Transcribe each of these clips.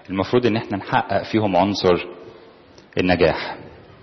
المفروض ان احنا نحقق فيهم عنصر النجاح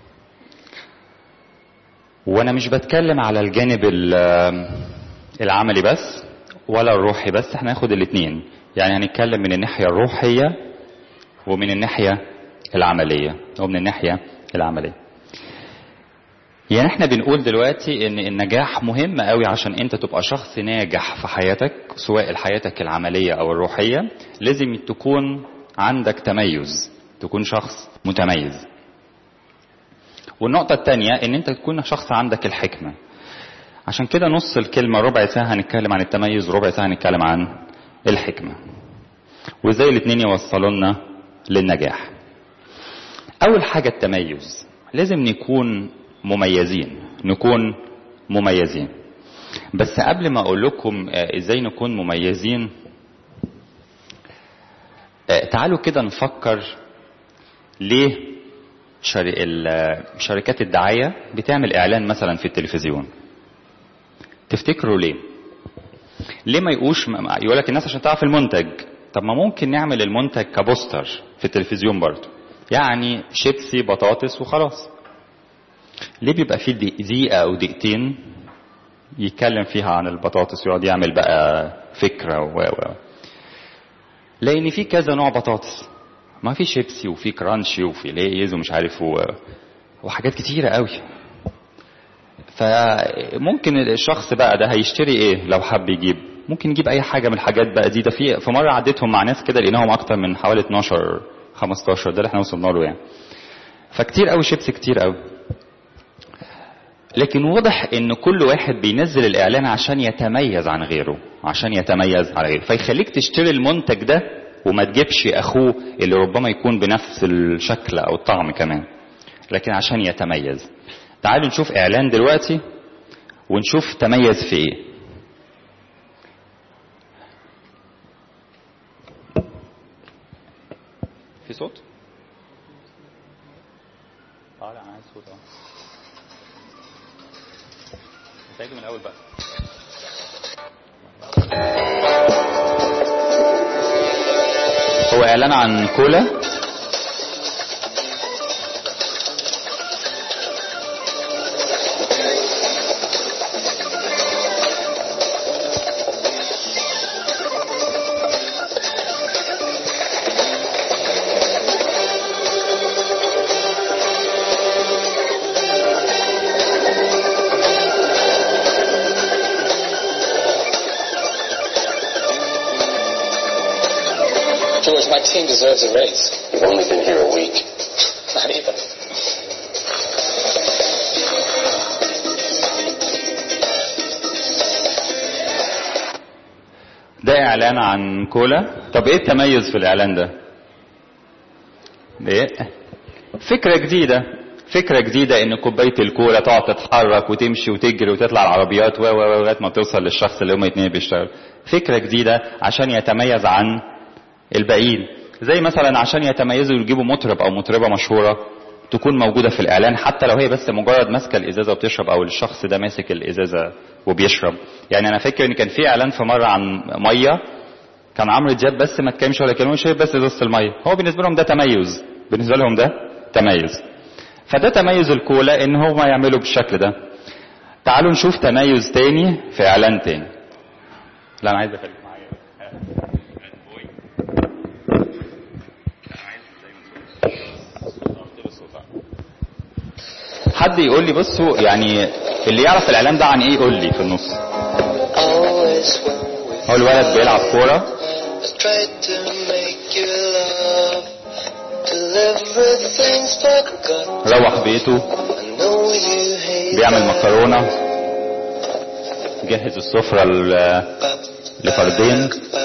وانا مش بتكلم على الجانب العملي بس ولا الروحي بس احنا هناخد الاثنين يعني هنتكلم من الناحيه الروحيه ومن الناحيه العمليه ومن الناحيه العمليه يعني احنا بنقول دلوقتي ان النجاح مهم قوي عشان انت تبقى شخص ناجح في حياتك سواء حياتك العمليه او الروحيه لازم تكون عندك تميز تكون شخص متميز والنقطة الثانية ان انت تكون شخص عندك الحكمة عشان كده نص الكلمة ربع ساعة هنتكلم عن التميز وربع ساعة هنتكلم عن الحكمة وازاي الاتنين يوصلوا لنا للنجاح اول حاجة التميز لازم نكون مميزين نكون مميزين بس قبل ما اقول لكم ازاي نكون مميزين تعالوا كده نفكر ليه شركات الدعاية بتعمل إعلان مثلا في التلفزيون تفتكروا ليه ليه ما يقوش يقول لك الناس عشان تعرف المنتج طب ما ممكن نعمل المنتج كبوستر في التلفزيون برضه يعني شيبسي بطاطس وخلاص ليه بيبقى فيه دقيقة أو دقيقتين يتكلم فيها عن البطاطس ويقعد يعمل بقى فكرة و و لأن في كذا نوع بطاطس ما في شيبسي وفي كرانشي وفي ليز ومش عارف و... وحاجات كتيرة قوي فممكن الشخص بقى ده هيشتري ايه لو حب يجيب ممكن يجيب اي حاجه من الحاجات بقى دي ده في في مره عديتهم مع ناس كده لقيناهم اكتر من حوالي 12 15 ده اللي احنا وصلنا له يعني فكتير قوي شيبسي كتير قوي لكن واضح ان كل واحد بينزل الاعلان عشان يتميز عن غيره عشان يتميز عن غيره فيخليك تشتري المنتج ده وما تجيبش اخوه اللي ربما يكون بنفس الشكل او الطعم كمان لكن عشان يتميز تعالوا نشوف اعلان دلوقتي ونشوف تميز في ايه في صوت اه لا انا عايز صوت اه نتائجه من الاول بقى هو اعلان عن كولا George, my team deserves a raise. You've only been here a week. Not even. ده اعلان عن كولا طب ايه التميز في الاعلان ده ايه فكره جديده فكره جديده ان كوبايه الكولا تقعد تتحرك وتمشي وتجري وتطلع العربيات و و لغايه ما توصل للشخص اللي هم اتنين بيشتغلوا فكره جديده عشان يتميز عن الباقيين زي مثلا عشان يتميزوا يجيبوا مطرب او مطربه مشهوره تكون موجوده في الاعلان حتى لو هي بس مجرد ماسكه الازازه وبتشرب او الشخص ده ماسك الازازه وبيشرب يعني انا فاكر ان كان في اعلان في مره عن ميه كان عمرو دياب بس ما اتكلمش ولا كلمه شايف بس ازازه الميه هو بالنسبه لهم ده تميز بالنسبه لهم ده تميز فده تميز الكولا ان هم يعملوا بالشكل ده تعالوا نشوف تميز تاني في اعلان تاني لا انا عايز اخليك معايا حد يقول لي بصوا يعني اللي يعرف الاعلان ده عن ايه يقول لي في النص Always when we هو الولد بيلعب كوره I tried to make you love till everything's forgotten. روح بيته I know you hate بيعمل that. مكرونه جهز السفره ل- لفردين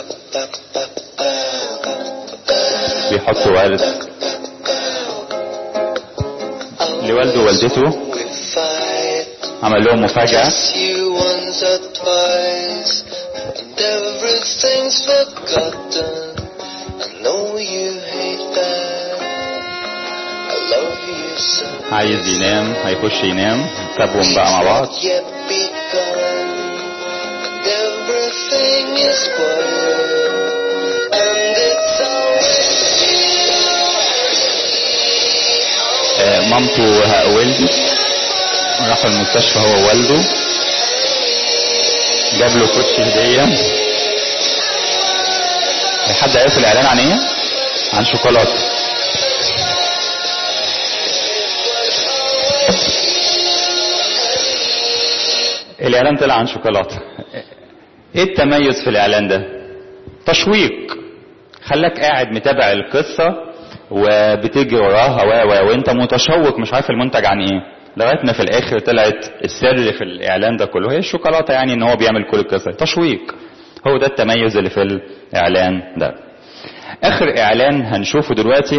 بيحط ورد لوالده ووالدته We fight عمل لهم مفاجاه just you once or twice, and everything's forgotten. I know you hate that. I love you so. عايز ينام هيخش ينام سابهم بقى مع بعض Yet begun, and everything is quiet, and it's always you. مامته ولدت راح المستشفى هو ووالده جاب له كوتشي هديه حد عارف الاعلان عن ايه عن شوكولاته الاعلان طلع عن شوكولاته ايه التميز في الاعلان ده تشويق خلاك قاعد متابع القصه وبتجري وراها و و وانت متشوق مش عارف المنتج عن ايه لغايه ما في الاخر طلعت السر في الاعلان ده كله هي الشوكولاته يعني ان هو بيعمل كل القصه تشويق هو ده التميز اللي في الاعلان ده اخر اعلان هنشوفه دلوقتي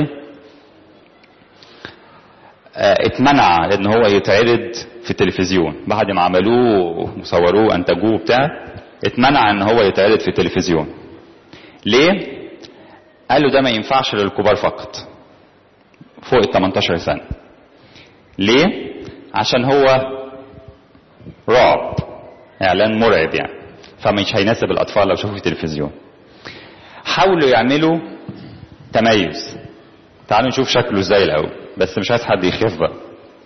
اه اتمنع ان هو يتعرض في التلفزيون بعد ما عملوه وصوروه انتجوه بتاع اتمنع ان هو يتعرض في التلفزيون ليه قالوا ده ما ينفعش للكبار فقط فوق ال 18 سنه ليه عشان هو رعب اعلان مرعب يعني فمش هيناسب الاطفال لو شافوه في التلفزيون حاولوا يعملوا تميز تعالوا نشوف شكله ازاي الاول بس مش عايز حد يخاف بقى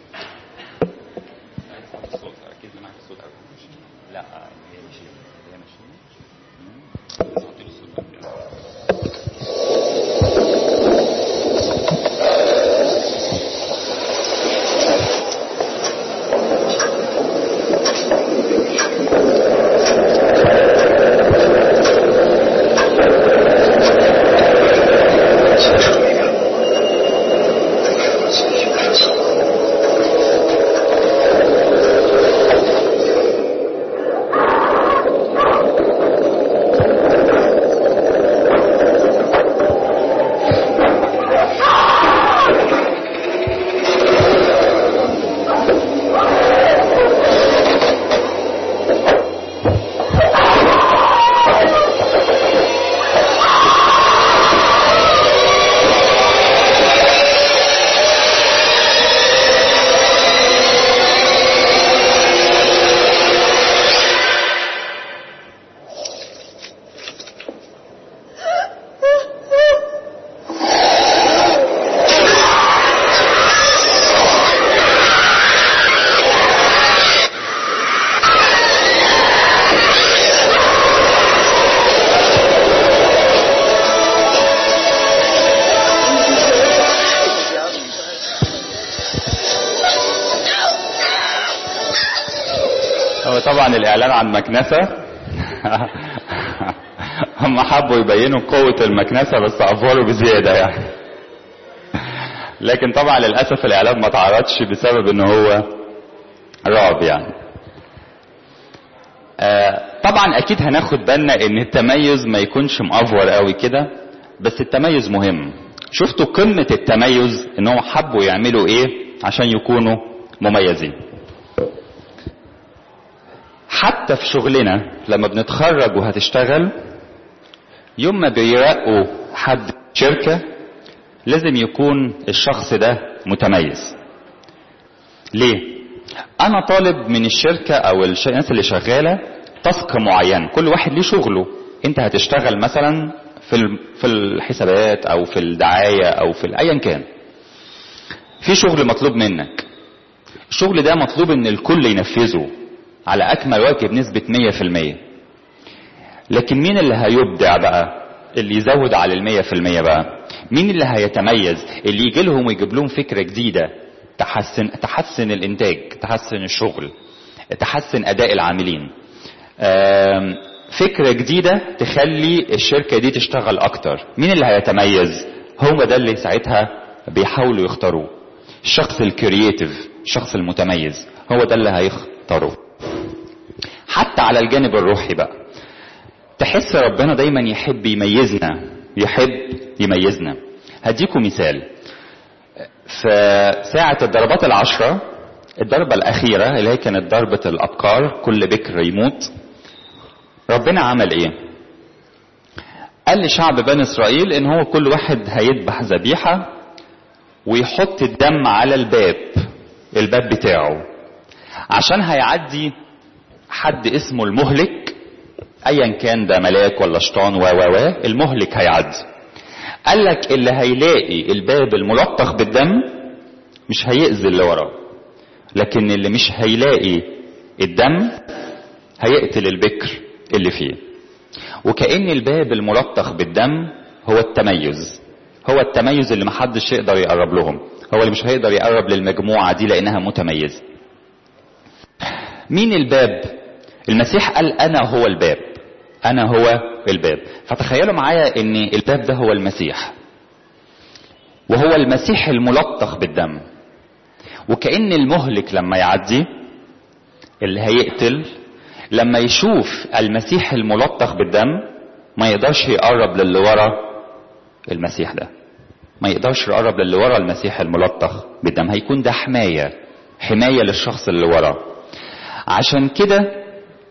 هو طبعا الاعلان عن مكنسه هم حبوا يبينوا قوة المكنسة بس افوروا بزيادة يعني لكن طبعا للأسف الإعلان ما تعرضش بسبب إن هو رعب يعني آه طبعا أكيد هناخد بالنا إن التميز ما يكونش مأفور قوي كده بس التميز مهم شفتوا قمة التميز إن هم حبوا يعملوا إيه عشان يكونوا مميزين حتى في شغلنا لما بنتخرج وهتشتغل يوم ما بيرقوا حد شركة لازم يكون الشخص ده متميز ليه انا طالب من الشركة او الناس اللي شغالة تاسك معين كل واحد ليه شغله انت هتشتغل مثلا في في الحسابات او في الدعاية او في ايا كان في شغل مطلوب منك الشغل ده مطلوب ان الكل ينفذه على اكمل وجه بنسبة 100% لكن مين اللي هيبدع بقى اللي يزود على المية في المية بقى مين اللي هيتميز اللي يجي لهم ويجيب لهم فكرة جديدة تحسن تحسن الانتاج تحسن الشغل تحسن اداء العاملين فكرة جديدة تخلي الشركة دي تشتغل اكتر مين اللي هيتميز هو ده اللي ساعتها بيحاولوا يختاروه الشخص الكرييتيف الشخص المتميز هو ده اللي هيختاروه حتى على الجانب الروحي بقى تحس ربنا دايما يحب يميزنا يحب يميزنا هديكم مثال في ساعة الضربات العشرة الضربة الأخيرة اللي هي كانت ضربة الأبكار كل بكر يموت ربنا عمل إيه؟ قال لشعب بني إسرائيل إن هو كل واحد هيذبح ذبيحة ويحط الدم على الباب الباب بتاعه عشان هيعدي حد اسمه المهلك ايا كان ده ملاك ولا شيطان و و و المهلك هيعدي قال لك اللي هيلاقي الباب الملطخ بالدم مش هيأذي اللي وراه لكن اللي مش هيلاقي الدم هيقتل البكر اللي فيه وكأن الباب الملطخ بالدم هو التميز هو التميز اللي محدش يقدر يقرب لهم هو اللي مش هيقدر يقرب للمجموعة دي لأنها متميزة مين الباب المسيح قال أنا هو الباب أنا هو الباب فتخيلوا معايا أن الباب ده هو المسيح وهو المسيح الملطخ بالدم وكأن المهلك لما يعدي اللي هيقتل لما يشوف المسيح الملطخ بالدم ما يقدرش يقرب للي ورا المسيح ده ما يقدرش يقرب للي ورا المسيح الملطخ بالدم هيكون ده حماية حماية للشخص اللي ورا عشان كده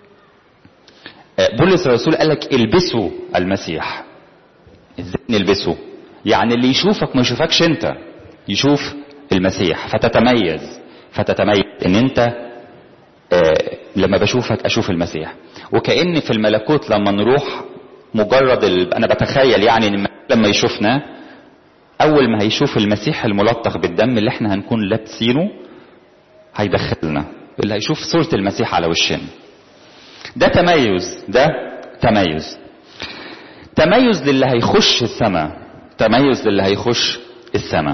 بولس الرسول قال لك البسوا المسيح ازاي نلبسه يعني اللي يشوفك ما يشوفكش انت يشوف المسيح فتتميز فتتميز ان انت آه لما بشوفك اشوف المسيح وكأن في الملكوت لما نروح مجرد ال... انا بتخيل يعني ان لما يشوفنا اول ما هيشوف المسيح الملطخ بالدم اللي احنا هنكون لابسينه هيدخلنا اللي هيشوف صورة المسيح على وشنا ده تميز ده تميز تميز للي هيخش السماء تميز للي هيخش السماء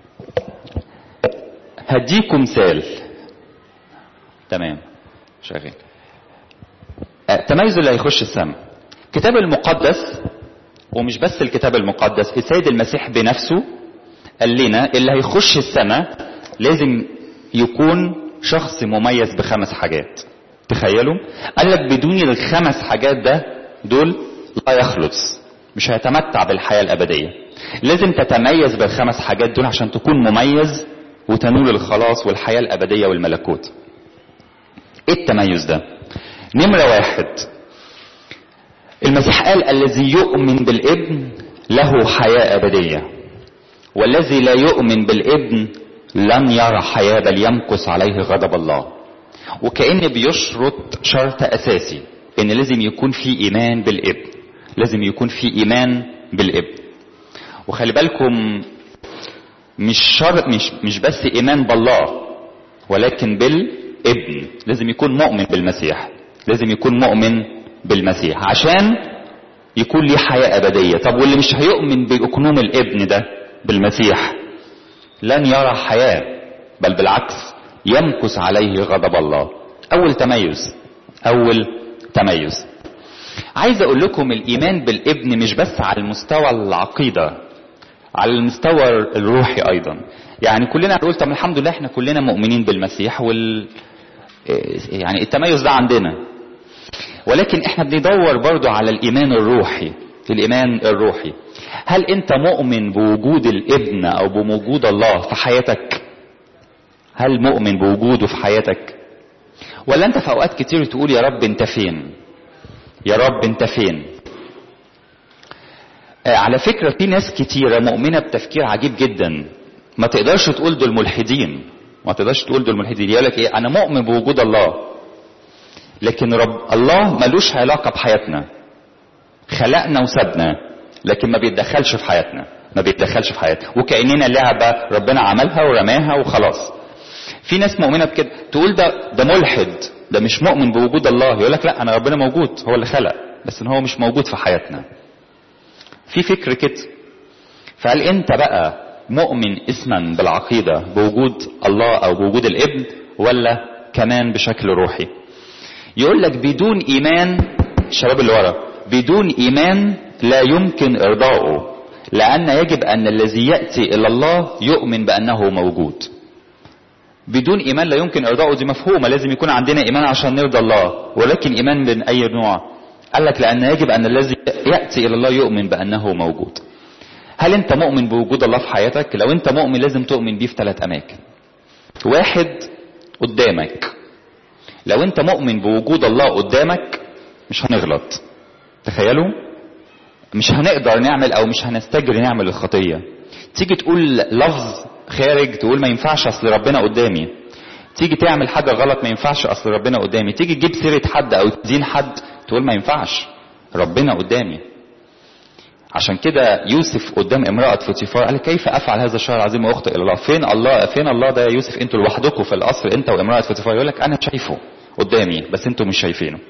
هديكم مثال تمام شغال تميز اللي هيخش السماء الكتاب المقدس ومش بس الكتاب المقدس السيد المسيح بنفسه قال لنا اللي هيخش السماء لازم يكون شخص مميز بخمس حاجات تخيلوا قال لك بدون الخمس حاجات ده دول لا يخلص مش هيتمتع بالحياة الأبدية لازم تتميز بالخمس حاجات دول عشان تكون مميز وتنول الخلاص والحياة الأبدية والملكوت ايه التميز ده نمرة واحد المسيح قال الذي يؤمن بالابن له حياة أبدية والذي لا يؤمن بالابن لن يرى حياة بل يمكث عليه غضب الله وكأن بيشرط شرط أساسي إن لازم يكون في إيمان بالابن لازم يكون في إيمان بالابن وخلي بالكم مش شرط مش مش بس إيمان بالله ولكن بالابن لازم يكون مؤمن بالمسيح لازم يكون مؤمن بالمسيح عشان يكون ليه حياة أبدية طب واللي مش هيؤمن بأكنوم الابن ده بالمسيح لن يرى حياة بل بالعكس يمكث عليه غضب الله أول تميز أول تميز عايز أقول لكم الإيمان بالابن مش بس على المستوى العقيدة على المستوى الروحي أيضا يعني كلنا نقول طب الحمد لله احنا كلنا مؤمنين بالمسيح وال يعني التميز ده عندنا ولكن احنا بندور برضو على الايمان الروحي الايمان الروحي هل انت مؤمن بوجود الابن او بوجود الله في حياتك هل مؤمن بوجوده في حياتك ولا انت في اوقات كتير تقول يا رب انت فين يا رب انت فين آه على فكرة في ناس كتيرة مؤمنة بتفكير عجيب جدا ما تقدرش تقول دول ملحدين ما تقدرش تقول دول ملحدين يقول لك ايه انا مؤمن بوجود الله لكن رب الله ملوش علاقة بحياتنا خلقنا وسابنا لكن ما بيتدخلش في حياتنا ما بيتدخلش في حياتنا وكأننا لعبة ربنا عملها ورماها وخلاص في ناس مؤمنة بكده تقول ده ده ملحد ده مش مؤمن بوجود الله يقول لك لا انا ربنا موجود هو اللي خلق بس ان هو مش موجود في حياتنا في فكر كده فهل انت بقى مؤمن اسما بالعقيدة بوجود الله او بوجود الابن ولا كمان بشكل روحي يقول لك بدون ايمان الشباب اللي ورا بدون ايمان لا يمكن ارضائه لان يجب ان الذي ياتي الى الله يؤمن بانه موجود بدون ايمان لا يمكن ارضائه دي مفهومه لازم يكون عندنا ايمان عشان نرضى الله ولكن ايمان من اي نوع قال لك لان يجب ان الذي ياتي الى الله يؤمن بانه موجود هل انت مؤمن بوجود الله في حياتك لو انت مؤمن لازم تؤمن بيه في ثلاث اماكن واحد قدامك لو انت مؤمن بوجود الله قدامك مش هنغلط تخيلوا مش هنقدر نعمل او مش هنستجري نعمل الخطيه تيجي تقول لفظ خارج تقول ما ينفعش اصل ربنا قدامي تيجي تعمل حاجه غلط ما ينفعش اصل ربنا قدامي تيجي تجيب سيره حد او تدين حد تقول ما ينفعش ربنا قدامي عشان كده يوسف قدام امرأة فوتيفار قال كيف افعل هذا الشر العظيم واخطئ الى الله فين الله فين الله ده يا يوسف انتوا لوحدكم في القصر انت وامرأة فوتيفار يقول لك انا شايفه قدامي بس انتوا مش شايفينه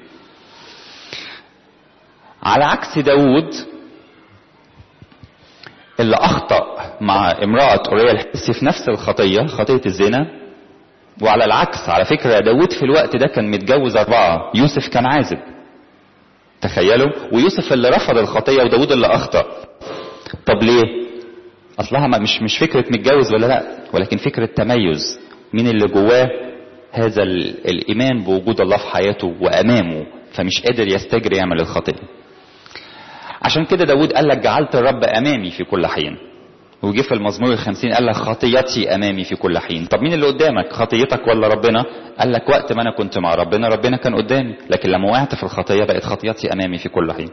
على عكس داود اللي اخطأ مع امرأة اوريا الحسي في نفس الخطية خطية الزنا وعلى العكس على فكرة داود في الوقت ده كان متجوز اربعة يوسف كان عازب تخيلوا ويوسف اللي رفض الخطية وداود اللي اخطأ طب ليه اصلها ما مش مش فكرة متجوز ولا لا ولكن فكرة تميز مين اللي جواه هذا ال- الايمان بوجود الله في حياته وامامه فمش قادر يستجري يعمل الخطية عشان كده داود قال لك جعلت الرب امامي في كل حين وجه في المزمور الخمسين قال لك خطيتي امامي في كل حين طب مين اللي قدامك خطيتك ولا ربنا قال لك وقت ما انا كنت مع ربنا ربنا كان قدامي لكن لما وقعت في الخطيه بقت خطيتي امامي في كل حين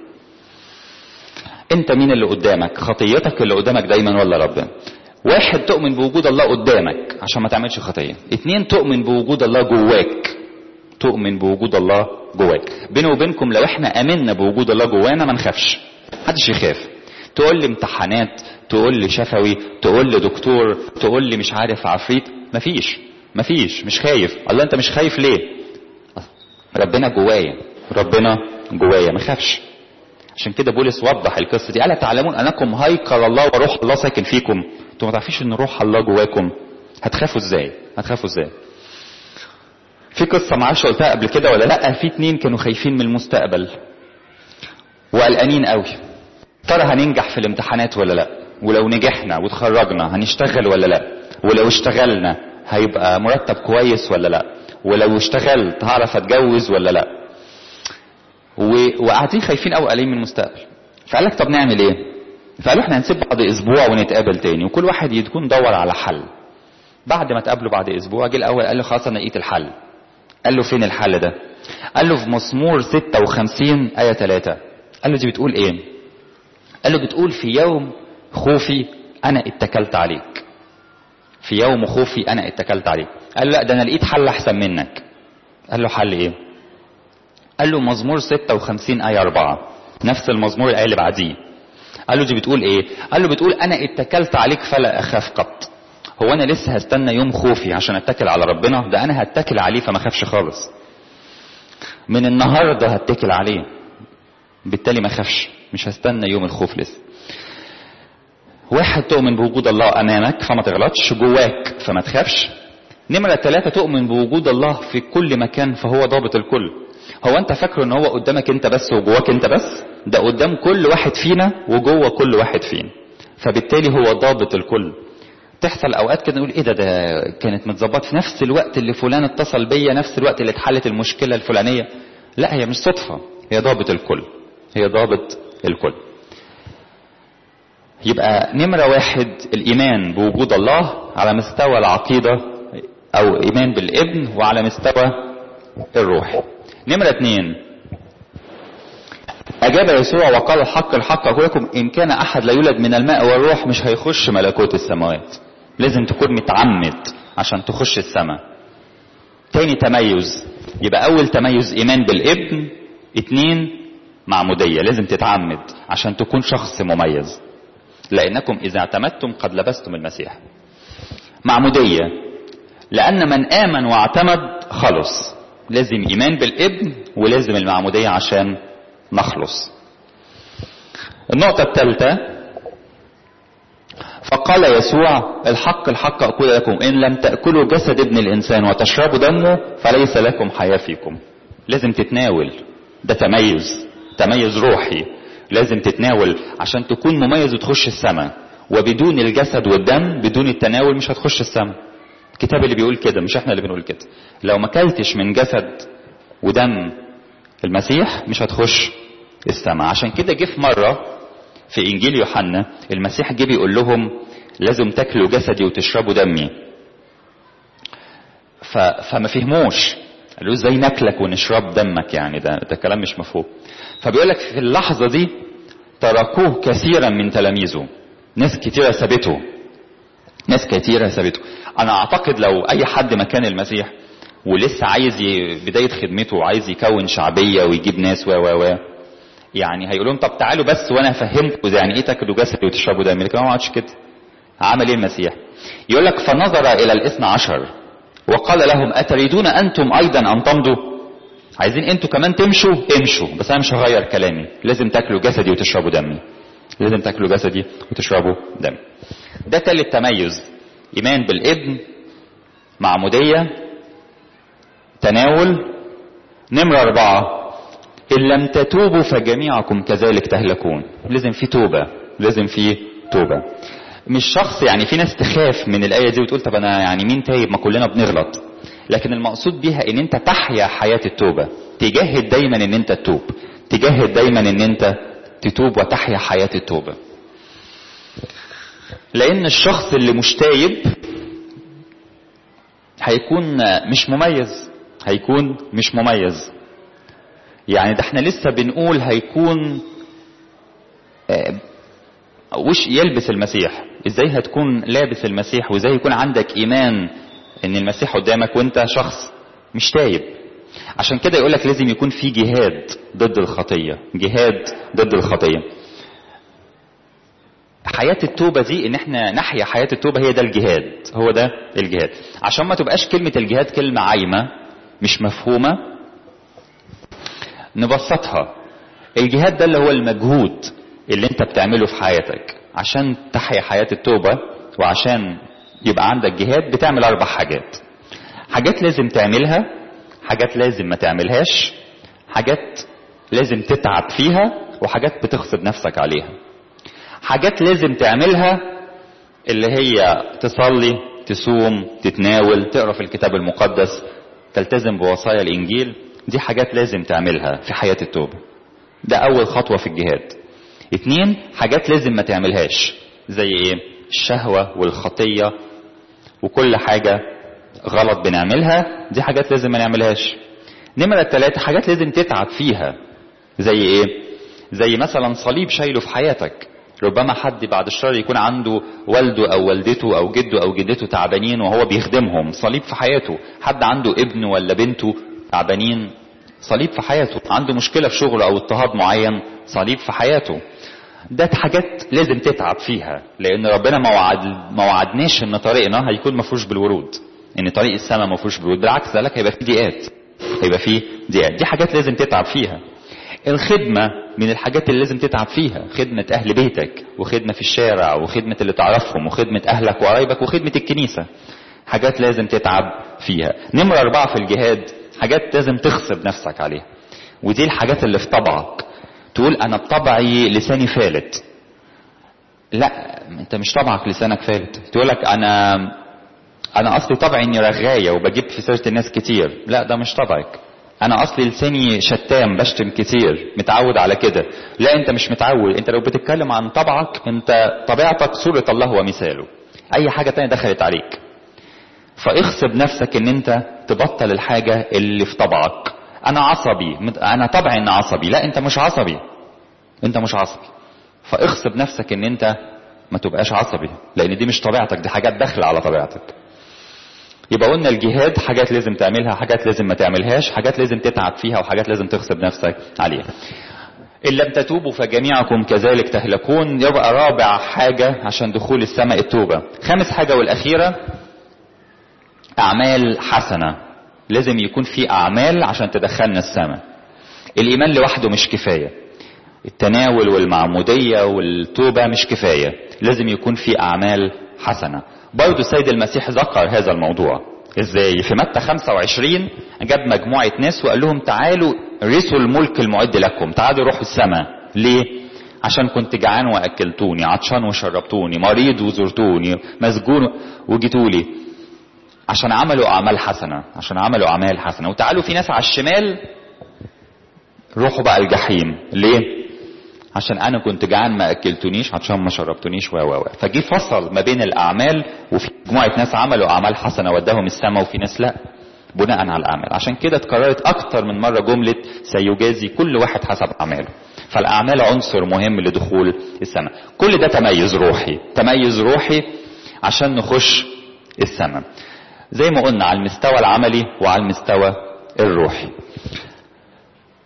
انت مين اللي قدامك خطيتك اللي قدامك دايما ولا ربنا واحد تؤمن بوجود الله قدامك عشان ما تعملش خطيه اتنين تؤمن بوجود الله جواك تؤمن بوجود الله جواك بيني وبينكم لو احنا امنا بوجود الله جوانا ما نخافش محدش يخاف تقول لي امتحانات تقول لي شفوي تقول لي دكتور تقول لي مش عارف عفريت مفيش مفيش مش خايف الله انت مش خايف ليه ربنا جوايا ربنا جوايا ما خافش عشان كده بولس وضح القصه دي الا تعلمون انكم هيكل الله وروح الله ساكن فيكم انتوا ما تعرفيش ان روح الله جواكم هتخافوا ازاي هتخافوا ازاي في قصه ما اعرفش قلتها قبل كده ولا لا في اتنين كانوا خايفين من المستقبل وقلقانين قوي ترى هننجح في الامتحانات ولا لا ولو نجحنا وتخرجنا هنشتغل ولا لا ولو اشتغلنا هيبقى مرتب كويس ولا لا ولو اشتغلت هعرف اتجوز ولا لا و- وقاعدين خايفين قوي قلقانين من المستقبل فقال لك طب نعمل ايه فقالوا احنا هنسيب بعض اسبوع ونتقابل تاني وكل واحد يكون دور على حل بعد ما تقابلوا بعد اسبوع جه الاول قال له خلاص انا لقيت الحل قال له فين الحل ده قال له في مزمور 56 آية 3 قال له دي بتقول ايه قال له بتقول في يوم خوفي انا اتكلت عليك في يوم خوفي انا اتكلت عليك قال له لا ده انا لقيت حل احسن منك قال له حل ايه قال له مزمور 56 آية 4 نفس المزمور الآية اللي بعديه قال له دي بتقول ايه قال له بتقول انا اتكلت عليك فلا اخاف قط هو انا لسه هستنى يوم خوفي عشان اتكل على ربنا ده انا هتكل عليه فما اخافش خالص من النهارده هتكل عليه بالتالي ما اخافش مش هستنى يوم الخوف لسه واحد تؤمن بوجود الله امامك فما تغلطش جواك فما تخافش نمرة ثلاثة تؤمن بوجود الله في كل مكان فهو ضابط الكل هو انت فاكره ان هو قدامك انت بس وجواك انت بس ده قدام كل واحد فينا وجوه كل واحد فينا فبالتالي هو ضابط الكل تحصل اوقات كده نقول ايه ده ده كانت متظبط في نفس الوقت اللي فلان اتصل بيا نفس الوقت اللي اتحلت المشكله الفلانيه لا هي مش صدفه هي ضابط الكل هي ضابط الكل يبقى نمرة واحد الإيمان بوجود الله على مستوى العقيدة أو إيمان بالابن وعلى مستوى الروح نمرة اتنين أجاب يسوع وقال الحق الحق أقول لكم إن كان أحد لا يولد من الماء والروح مش هيخش ملكوت السماوات لازم تكون متعمد عشان تخش السماء تاني تميز يبقى أول تميز إيمان بالابن اتنين معمودية لازم تتعمد عشان تكون شخص مميز لأنكم إذا اعتمدتم قد لبستم المسيح معمودية لأن من آمن واعتمد خلص لازم إيمان بالابن ولازم المعمودية عشان نخلص النقطة الثالثة فقال يسوع الحق الحق أقول لكم إن لم تأكلوا جسد ابن الإنسان وتشربوا دمه فليس لكم حياة فيكم لازم تتناول ده تميز تميز روحي لازم تتناول عشان تكون مميز وتخش السماء وبدون الجسد والدم بدون التناول مش هتخش السماء الكتاب اللي بيقول كده مش احنا اللي بنقول كده لو ما كلتش من جسد ودم المسيح مش هتخش السماء عشان كده جه في مره في انجيل يوحنا المسيح جه بيقول لهم لازم تاكلوا جسدي وتشربوا دمي ف... فما فهموش قالوا ازاي ناكلك ونشرب دمك يعني ده ده كلام مش مفهوم فبيقول لك في اللحظه دي تركوه كثيرا من تلاميذه ناس كثيره سابته ناس كثيره سابته انا اعتقد لو اي حد مكان المسيح ولسه عايز ي... بدايه خدمته وعايز يكون شعبيه ويجيب ناس و و و يعني هيقول لهم طب تعالوا بس وانا افهمكم يعني ايه تاكلوا جسدي وتشربوا دمي لكن هو ما عملش كده عمل ايه المسيح يقول لك فنظر الى الاثنى عشر وقال لهم اتريدون انتم ايضا ان تمضوا عايزين انتوا كمان تمشوا امشوا بس انا مش هغير كلامي لازم تاكلوا جسدي وتشربوا دمي لازم تاكلوا جسدي وتشربوا دمي ده تالت تميز ايمان بالابن معمودية تناول نمرة أربعة إن لم تتوبوا فجميعكم كذلك تهلكون لازم في توبة لازم في توبة مش شخص يعني في ناس تخاف من الآية دي وتقول طب أنا يعني مين تايب ما كلنا بنغلط لكن المقصود بيها إن أنت تحيا حياة التوبة تجاهد دايما إن أنت تتوب تجاهد دايما إن أنت تتوب وتحيا حياة التوبة لأن الشخص اللي مش تايب هيكون مش مميز هيكون مش مميز يعني ده احنا لسه بنقول هيكون وش يلبس المسيح ازاي هتكون لابس المسيح وازاي يكون عندك ايمان ان المسيح قدامك وانت شخص مش تايب عشان كده يقولك لازم يكون في جهاد ضد الخطية جهاد ضد الخطية حياة التوبة دي ان احنا نحيا حياة التوبة هي ده الجهاد هو ده الجهاد عشان ما تبقاش كلمة الجهاد كلمة عايمة مش مفهومة نبسطها الجهاد ده اللي هو المجهود اللي انت بتعمله في حياتك عشان تحيا حياة التوبة وعشان يبقى عندك جهاد بتعمل اربع حاجات حاجات لازم تعملها حاجات لازم ما تعملهاش حاجات لازم تتعب فيها وحاجات بتغصب نفسك عليها حاجات لازم تعملها اللي هي تصلي تصوم تتناول تقرا في الكتاب المقدس تلتزم بوصايا الانجيل دي حاجات لازم تعملها في حياة التوبة ده اول خطوة في الجهاد اتنين حاجات لازم ما تعملهاش زي ايه الشهوة والخطية وكل حاجة غلط بنعملها دي حاجات لازم ما نعملهاش نمرة تلاتة حاجات لازم تتعب فيها زي ايه زي مثلا صليب شايله في حياتك ربما حد بعد الشر يكون عنده والده او والدته او جده او جدته تعبانين وهو بيخدمهم صليب في حياته حد عنده ابن ولا بنته تعبانين صليب في حياته عنده مشكلة في شغله او اضطهاد معين صليب في حياته ده حاجات لازم تتعب فيها لان ربنا ما وعد ما وعدناش ان طريقنا هيكون مفروش بالورود ان طريق السماء مفروش بالورود بالعكس ده لك هيبقى فيه ضيقات هيبقى فيه ضيقات دي حاجات لازم تتعب فيها الخدمة من الحاجات اللي لازم تتعب فيها خدمة أهل بيتك وخدمة في الشارع وخدمة اللي تعرفهم وخدمة أهلك وقرايبك وخدمة الكنيسة حاجات لازم تتعب فيها نمرة أربعة في الجهاد حاجات لازم تغصب نفسك عليها ودي الحاجات اللي في طبعك تقول أنا بطبعي لساني فالت لا انت مش طبعك لسانك فالت تقول لك انا انا اصلي طبعي اني رغايه وبجيب في سيره الناس كتير لا ده مش طبعك انا اصلي لساني شتام بشتم كتير متعود على كده لا انت مش متعود انت لو بتتكلم عن طبعك انت طبيعتك صورة الله ومثاله اي حاجة تانية دخلت عليك فاغصب نفسك ان انت تبطل الحاجة اللي في طبعك انا عصبي انا طبعي ان عصبي لا انت مش عصبي انت مش عصبي فاغصب نفسك ان انت ما تبقاش عصبي لان دي مش طبيعتك دي حاجات داخله على طبيعتك يبقى قلنا الجهاد حاجات لازم تعملها حاجات لازم ما تعملهاش حاجات لازم تتعب فيها وحاجات لازم تغصب نفسك عليها إن لم تتوبوا فجميعكم كذلك تهلكون يبقى رابع حاجة عشان دخول السماء التوبة خامس حاجة والأخيرة أعمال حسنة لازم يكون في أعمال عشان تدخلنا السماء الإيمان لوحده مش كفاية التناول والمعمودية والتوبة مش كفاية لازم يكون في أعمال حسنة برضو السيد المسيح ذكر هذا الموضوع ازاي في متى 25 جاب مجموعة ناس وقال لهم تعالوا رثوا الملك المعد لكم تعالوا روحوا السماء ليه عشان كنت جعان واكلتوني عطشان وشربتوني مريض وزرتوني مسجون وجيتولي عشان عملوا اعمال حسنة عشان عملوا اعمال حسنة وتعالوا في ناس على الشمال روحوا بقى الجحيم ليه عشان انا كنت جعان ما اكلتونيش عشان ما شربتونيش و و فجي فصل ما بين الاعمال وفي مجموعه ناس عملوا اعمال حسنه وداهم السماء وفي ناس لا بناء على الاعمال عشان كده اتكررت اكتر من مره جمله سيجازي كل واحد حسب اعماله فالاعمال عنصر مهم لدخول السماء كل ده تميز روحي تميز روحي عشان نخش السماء زي ما قلنا على المستوى العملي وعلى المستوى الروحي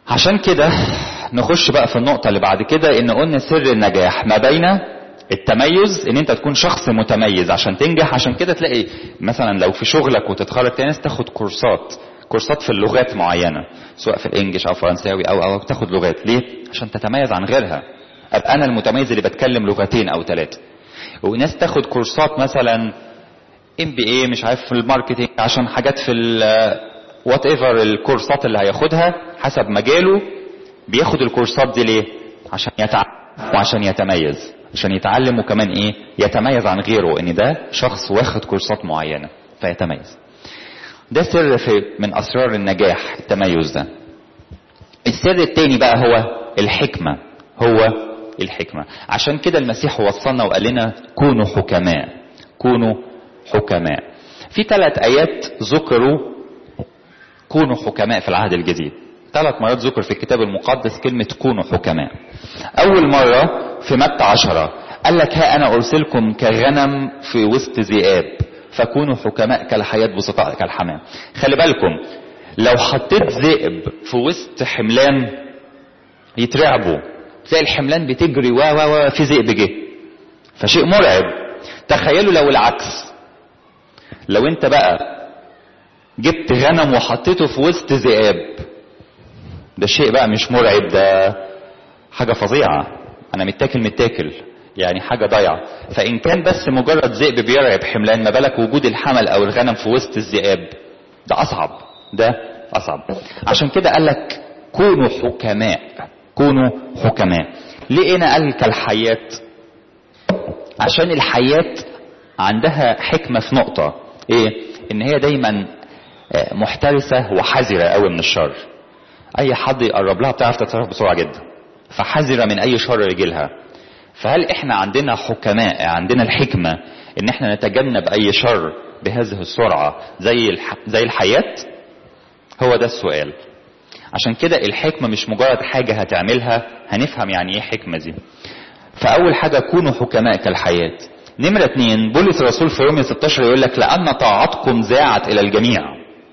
عشان كده نخش بقى في النقطة اللي بعد كده ان قلنا سر النجاح ما بين التميز ان انت تكون شخص متميز عشان تنجح عشان كده تلاقي مثلا لو في شغلك وتتخرج تلاقي ناس تاخد كورسات كورسات في اللغات معينة سواء في الانجليش او فرنساوي او او تاخد لغات ليه عشان تتميز عن غيرها ابقى انا المتميز اللي بتكلم لغتين او ثلاثة وناس تاخد كورسات مثلا ام بي اي مش عارف في الماركتينج عشان حاجات في وات ايفر الكورسات اللي هياخدها حسب مجاله بياخد الكورسات دي ليه عشان يتعلم وعشان يتميز عشان يتعلم وكمان ايه يتميز عن غيره ان ده شخص واخد كورسات معينة فيتميز ده سر في من اسرار النجاح التميز ده السر التاني بقى هو الحكمة هو الحكمة عشان كده المسيح وصلنا وقال لنا كونوا حكماء كونوا حكماء في ثلاث ايات ذكروا كونوا حكماء في العهد الجديد ثلاث مرات ذكر في الكتاب المقدس كلمة كونوا حكماء أول مرة في متى عشرة قال لك ها أنا أرسلكم كغنم في وسط ذئاب فكونوا حكماء كالحياة بسطاء كالحمام خلي بالكم لو حطيت ذئب في وسط حملان يترعبوا تلاقي الحملان بتجري و و و في ذئب جه فشيء مرعب تخيلوا لو العكس لو انت بقى جبت غنم وحطيته في وسط ذئاب ده شيء بقى مش مرعب ده حاجة فظيعة أنا متاكل متاكل يعني حاجة ضايعة فإن كان بس مجرد ذئب بيرعب حملان ما بالك وجود الحمل أو الغنم في وسط الذئاب ده أصعب ده أصعب عشان كده قال لك كونوا حكماء كونوا حكماء ليه أنا قال كالحيات عشان الحيات عندها حكمة في نقطة إيه إن هي دايما محترسة وحذرة قوي من الشر اي حد يقرب لها بتعرف تتصرف بسرعه جدا فحذره من اي شر يجيلها فهل احنا عندنا حكماء عندنا الحكمه ان احنا نتجنب اي شر بهذه السرعه زي الح... زي الحياه هو ده السؤال عشان كده الحكمه مش مجرد حاجه هتعملها هنفهم يعني ايه حكمه دي فاول حاجه كونوا حكماء كالحياه نمرة اتنين بولس الرسول في رومية 16 يقول لك لأن طاعتكم زاعت إلى الجميع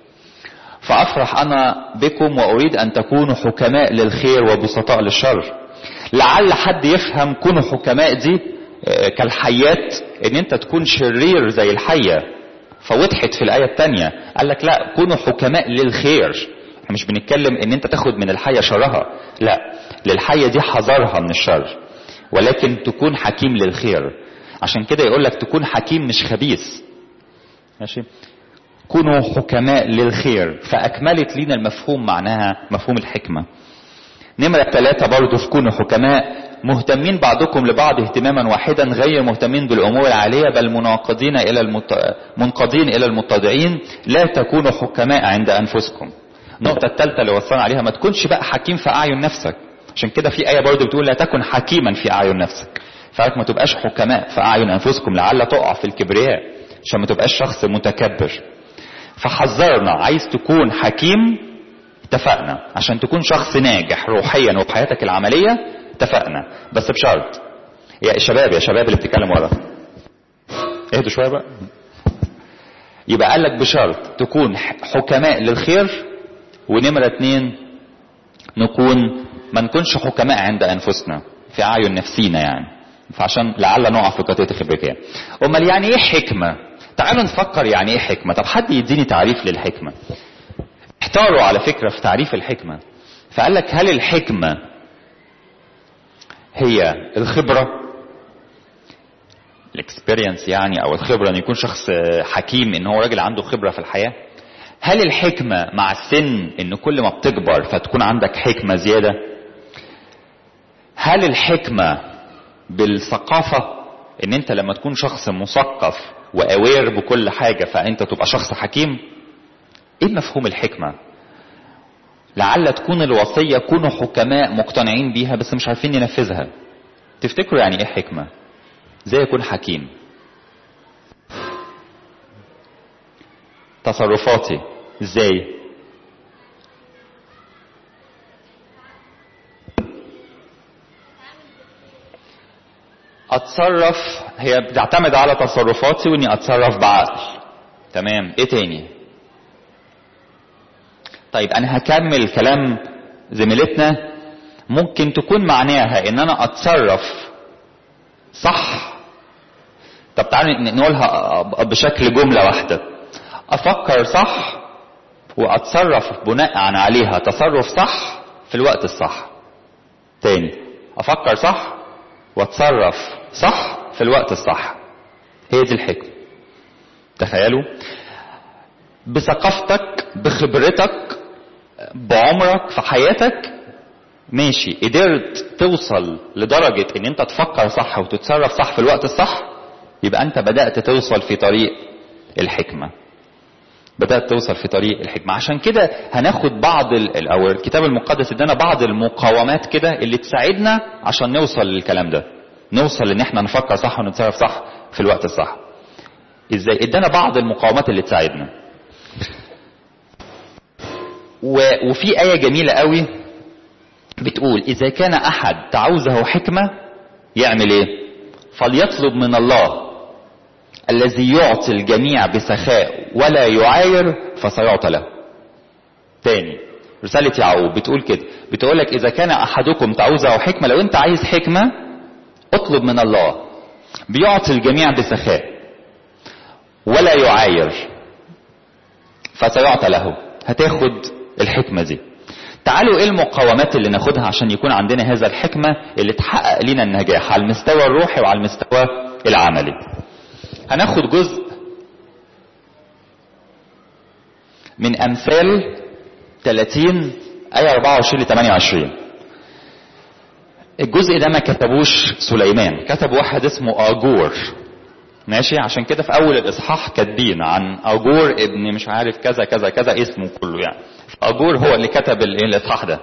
فافرح انا بكم واريد ان تكونوا حكماء للخير وبسطاء للشر لعل حد يفهم كونوا حكماء دي كالحيات ان انت تكون شرير زي الحية فوضحت في الآية التانية قال لك لا كونوا حكماء للخير احنا مش بنتكلم ان انت تاخد من الحية شرها لا للحية دي حذرها من الشر ولكن تكون حكيم للخير عشان كده يقول لك تكون حكيم مش خبيث ماشي كونوا حكماء للخير فأكملت لنا المفهوم معناها مفهوم الحكمة نمرة ثلاثة برضو في كونوا حكماء مهتمين بعضكم لبعض اهتماما واحدا غير مهتمين بالأمور العالية بل مناقضين إلى المت... منقضين إلى المتضعين لا تكونوا حكماء عند أنفسكم النقطة الثالثة اللي وصلنا عليها ما تكونش بقى حكيم في أعين نفسك عشان كده في آية برضو بتقول لا تكن حكيما في أعين نفسك فعلك ما تبقاش حكماء في أعين أنفسكم لعل تقع في الكبرياء عشان ما تبقاش شخص متكبر فحذرنا عايز تكون حكيم اتفقنا عشان تكون شخص ناجح روحيا وفي حياتك العملية اتفقنا بس بشرط يا شباب يا شباب اللي بتتكلم ورا اهدوا شوية بقى يبقى قال لك بشرط تكون حكماء للخير ونمرة اتنين نكون ما نكونش حكماء عند انفسنا في اعين نفسينا يعني فعشان لعل نقع في قضيه الخبركيه امال يعني ايه حكمه تعالوا نفكر يعني ايه حكمه طب حد يديني تعريف للحكمه احتاروا على فكره في تعريف الحكمه فقال لك هل الحكمه هي الخبره الاكسبيرينس يعني او الخبره ان يكون شخص حكيم ان هو راجل عنده خبره في الحياه هل الحكمه مع السن ان كل ما بتكبر فتكون عندك حكمه زياده هل الحكمه بالثقافه ان انت لما تكون شخص مثقف واوير بكل حاجه فانت تبقى شخص حكيم ايه مفهوم الحكمه لعل تكون الوصيه كونوا حكماء مقتنعين بيها بس مش عارفين ننفذها تفتكروا يعني ايه حكمه ازاي يكون حكيم تصرفاتي ازاي اتصرف هي بتعتمد على تصرفاتي واني اتصرف بعقل تمام ايه تاني طيب انا هكمل كلام زميلتنا ممكن تكون معناها ان انا اتصرف صح طب تعالوا نقولها بشكل جملة واحدة افكر صح واتصرف بناء عليها تصرف صح في الوقت الصح تاني افكر صح واتصرف صح في الوقت الصح هي دي الحكمة تخيلوا بثقافتك بخبرتك بعمرك في حياتك ماشي قدرت توصل لدرجة ان انت تفكر صح وتتصرف صح في الوقت الصح يبقى انت بدأت توصل في طريق الحكمة بدأت توصل في طريق الحكمة عشان كده هناخد بعض ال او الكتاب المقدس ادانا بعض المقاومات كده اللي تساعدنا عشان نوصل للكلام ده نوصل ان احنا نفكر صح ونتصرف صح في الوقت الصح ازاي ادانا بعض المقاومات اللي تساعدنا و... وفي آية جميلة قوي بتقول إذا كان أحد تعوزه حكمة يعمل إيه؟ فليطلب من الله الذي يعطي الجميع بسخاء ولا يعاير فسيعطى له. تاني رسالة يعقوب بتقول كده بتقول لك إذا كان أحدكم تعوزه حكمة لو أنت عايز حكمة اطلب من الله بيعطي الجميع بسخاء ولا يعاير فسيعطى له هتاخد الحكمة دي تعالوا ايه المقاومات اللي ناخدها عشان يكون عندنا هذا الحكمة اللي تحقق لنا النجاح على المستوى الروحي وعلى المستوى العملي هناخد جزء من امثال 30 آية 24 ل 28 الجزء ده ما كتبوش سليمان كتب واحد اسمه آجور ماشي عشان كده في اول الاصحاح كاتبين عن اجور ابن مش عارف كذا كذا كذا اسمه كله يعني اجور هو اللي كتب الاصحاح ده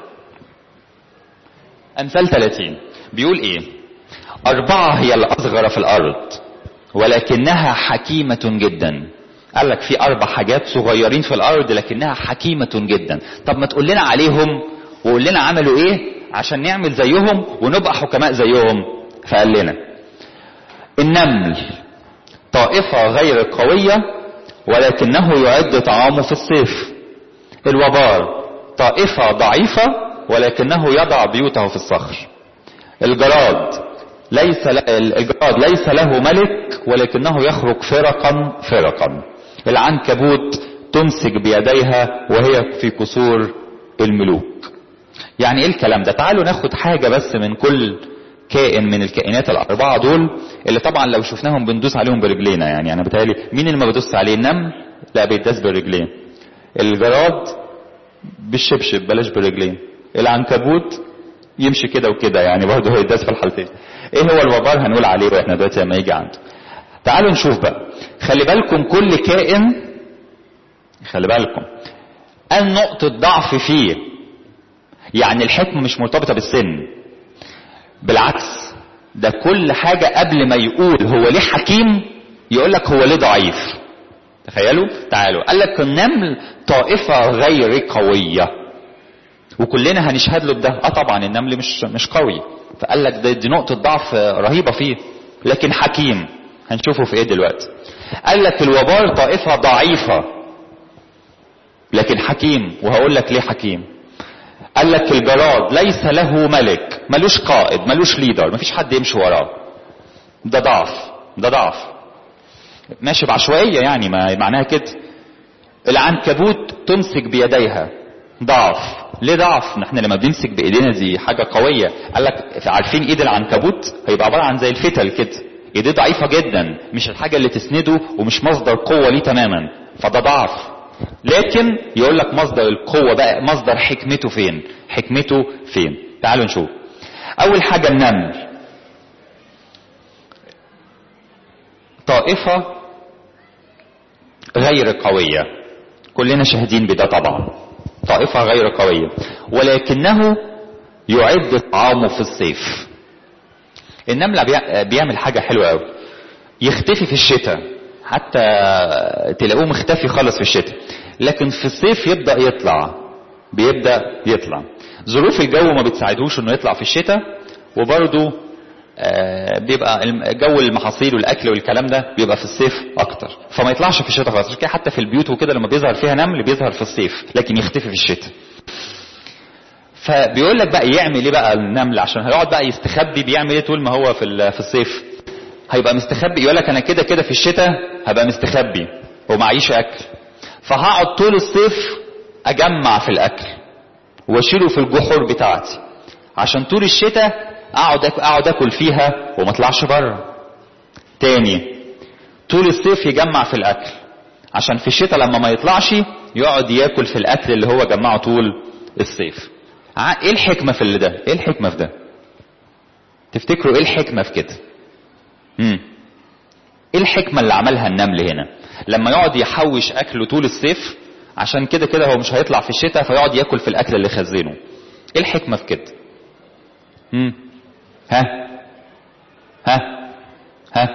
امثال 30 بيقول ايه اربعه هي الاصغر في الارض ولكنها حكيمه جدا قال لك في اربع حاجات صغيرين في الارض لكنها حكيمه جدا طب ما تقول لنا عليهم وقول لنا عملوا ايه عشان نعمل زيهم ونبقى حكماء زيهم فقال لنا النمل طائفة غير قوية ولكنه يعد طعامه في الصيف الوبار طائفة ضعيفة ولكنه يضع بيوته في الصخر الجراد ليس الجراد ليس له ملك ولكنه يخرج فرقا فرقا العنكبوت تمسك بيديها وهي في قصور الملوك يعني ايه الكلام ده تعالوا ناخد حاجة بس من كل كائن من الكائنات الأربعة دول اللي طبعا لو شفناهم بندوس عليهم برجلينا يعني أنا بتهيألي مين اللي ما بدوس عليه النمل؟ لا بيداس برجلين. الجراد بالشبشب بلاش برجلين. العنكبوت يمشي كده وكده يعني برضه هيداس في الحالتين. إيه هو الوبار هنقول عليه واحنا دلوقتي لما يجي عنده. تعالوا نشوف بقى. خلي بالكم كل كائن خلي بالكم أن نقطة ضعف فيه يعني الحكمة مش مرتبطة بالسن بالعكس ده كل حاجة قبل ما يقول هو ليه حكيم يقول لك هو ليه ضعيف تخيلوا تعالوا قال لك النمل طائفة غير قوية وكلنا هنشهد له بده اه طبعا النمل مش مش قوي فقال لك ده دي نقطة ضعف رهيبة فيه لكن حكيم هنشوفه في ايه دلوقتي قال لك الوبار طائفة ضعيفة لكن حكيم وهقول لك ليه حكيم قال لك الجراد ليس له ملك ملوش قائد ملوش ليدر مفيش حد يمشي وراه ده ضعف ده ضعف ماشي بعشوائيه يعني ما معناها كده العنكبوت تمسك بيديها ضعف ليه ضعف احنا لما بنمسك بايدينا دي حاجه قويه قال لك عارفين ايد العنكبوت هيبقى عباره عن زي الفتل كده ايديه ضعيفه جدا مش الحاجه اللي تسنده ومش مصدر قوه ليه تماما فده ضعف لكن يقول لك مصدر القوة بقى مصدر حكمته فين حكمته فين تعالوا نشوف اول حاجة النمل طائفة غير قوية كلنا شاهدين بده طبعا طائفة غير قوية ولكنه يعد طعامه في الصيف النملة بيعمل حاجة حلوة قوي يختفي في الشتاء حتى تلاقوه مختفي خالص في الشتاء لكن في الصيف يبدا يطلع بيبدا يطلع ظروف الجو ما بتساعدهوش انه يطلع في الشتاء وبرضه آه بيبقى جو المحاصيل والاكل والكلام ده بيبقى في الصيف اكتر فما يطلعش في الشتاء خالص كده حتى في البيوت وكده لما بيظهر فيها نمل بيظهر في الصيف لكن يختفي في الشتاء فبيقول لك بقى يعمل ايه بقى النمل عشان هيقعد بقى يستخبي بيعمل ايه طول ما هو في ال- في الصيف هيبقى مستخبي يقول لك انا كده كده في الشتاء هبقى مستخبي ومعيش اكل فهقعد طول الصيف اجمع في الاكل واشيله في الجحور بتاعتي عشان طول الشتاء اقعد أك- اقعد اكل فيها وما اطلعش بره تاني طول الصيف يجمع في الاكل عشان في الشتاء لما ما يطلعش يقعد ياكل في الاكل اللي هو جمعه طول الصيف ع- ايه الحكمه في اللي ده ايه الحكمه في ده تفتكروا ايه الحكمه في كده امم ايه الحكمه اللي عملها النمل هنا لما يقعد يحوش اكله طول الصيف عشان كده كده هو مش هيطلع في الشتاء فيقعد ياكل في الاكل اللي خزنه ايه الحكمه في كده امم ها ها ها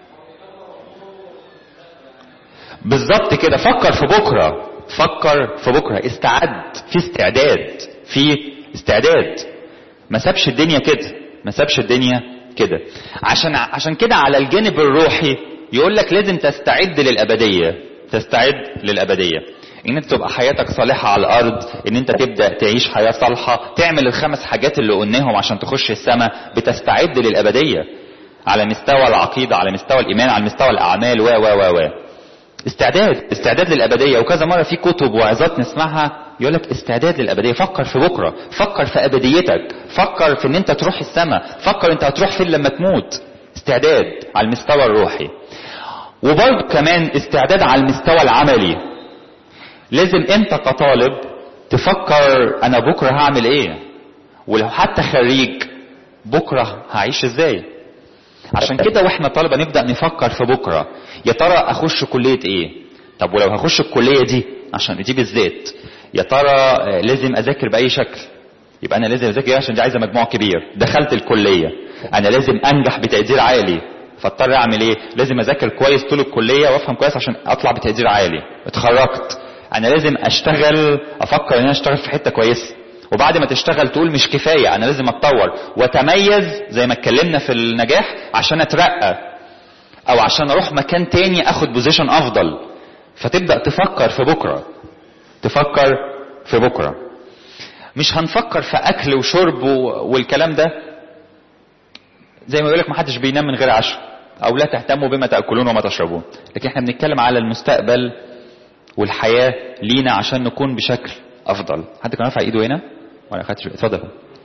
بالظبط كده فكر في بكره فكر في بكره استعد في استعداد في استعداد ما سابش الدنيا كده ما سابش الدنيا كده عشان عشان كده على الجانب الروحي يقول لك لازم تستعد للابديه تستعد للابديه ان انت تبقى حياتك صالحه على الارض ان انت تبدا تعيش حياه صالحه تعمل الخمس حاجات اللي قلناهم عشان تخش السماء بتستعد للابديه على مستوى العقيده على مستوى الايمان على مستوى الاعمال و و و و استعداد استعداد للابديه وكذا مره في كتب وعظات نسمعها يقول لك استعداد للابديه فكر في بكره فكر في ابديتك فكر في ان انت تروح السماء فكر انت هتروح فين لما تموت استعداد على المستوى الروحي وبرضه كمان استعداد على المستوى العملي لازم انت كطالب تفكر انا بكره هعمل ايه ولو حتى خريج بكره هعيش ازاي عشان كده واحنا طلبه نبدا نفكر في بكره يا ترى اخش كليه ايه طب ولو هخش الكليه دي عشان دي بالذات يا ترى آه، لازم اذاكر باي شكل يبقى انا لازم اذاكر إيه عشان دي عايزه مجموع كبير دخلت الكليه انا لازم انجح بتقدير عالي فاضطر اعمل ايه لازم اذاكر كويس طول الكليه وافهم كويس عشان اطلع بتقدير عالي اتخرجت انا لازم اشتغل افكر ان انا اشتغل في حته كويسه وبعد ما تشتغل تقول مش كفايه انا لازم اتطور واتميز زي ما اتكلمنا في النجاح عشان اترقى او عشان اروح مكان تاني اخد بوزيشن افضل فتبدا تفكر في بكره تفكر في بكره مش هنفكر في اكل وشرب و- والكلام ده زي ما يقول لك ما حدش بينام من غير عشاء او لا تهتموا بما تاكلون وما تشربون لكن احنا بنتكلم على المستقبل والحياه لينا عشان نكون بشكل افضل حد كان رافع ايده هنا ولا خدتش اتفضل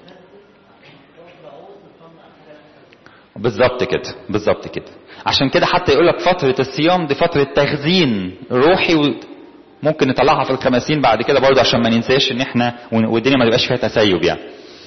بالظبط كده بالظبط كده عشان كده حتى يقول لك فترة الصيام دي فترة تخزين روحي و... ممكن نطلعها في الخمسين بعد كده برضه عشان ما ننساش ان احنا والدنيا ما تبقاش فيها تسيب يعني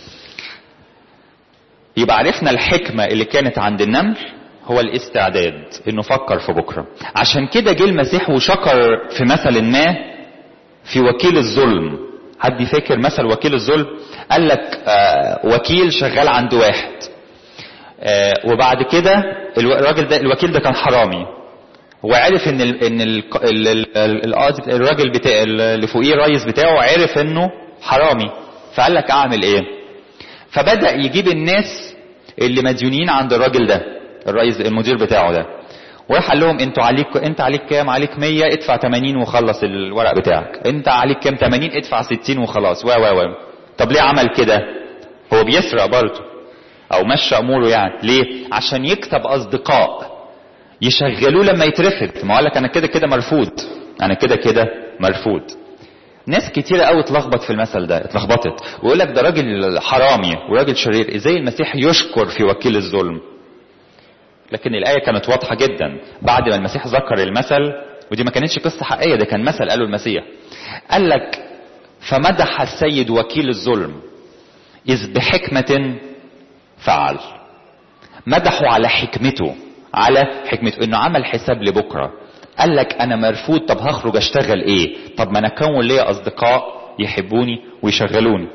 يبقى عرفنا الحكمة اللي كانت عند النمل هو الاستعداد انه فكر في بكرة عشان كده جه المسيح وشكر في مثل ما في وكيل الظلم حد فاكر مثل وكيل الظلم قال لك آه وكيل شغال عند واحد آه وبعد كده الو- الراجل ده الوكيل ده كان حرامي هو عرف ان ال ان ال ال ال القاضي بتاع- الراجل بتاع اللي فوقيه الرئيس بتاعه عرف انه حرامي فقال لك اعمل ايه فبدا يجيب الناس اللي مديونين عند الراجل ده الرئيس المدير بتاعه ده وراح قال لهم انتوا عليك انت عليك كام عليك 100 ادفع 80 وخلص الورق بتاعك انت عليك كام 80 ادفع 60 وخلاص و و و طب ليه عمل كده هو بيسرق برضه او مشى اموره يعني ليه عشان يكسب اصدقاء يشغلوه لما يترفض ما قال لك انا كده كده مرفوض انا كده كده مرفوض ناس كتيرة قوي اتلخبط في المثل ده اتلخبطت ويقول لك ده راجل حرامي وراجل شرير ازاي المسيح يشكر في وكيل الظلم لكن الآية كانت واضحة جدا بعد ما المسيح ذكر المثل ودي ما كانتش قصة حقيقية ده كان مثل قاله المسيح قال لك فمدح السيد وكيل الظلم إذ بحكمة فعل مدحه على حكمته على حكمته انه عمل حساب لبكره قال لك انا مرفوض طب هخرج اشتغل ايه طب ما انا اكون ليا اصدقاء يحبوني ويشغلوني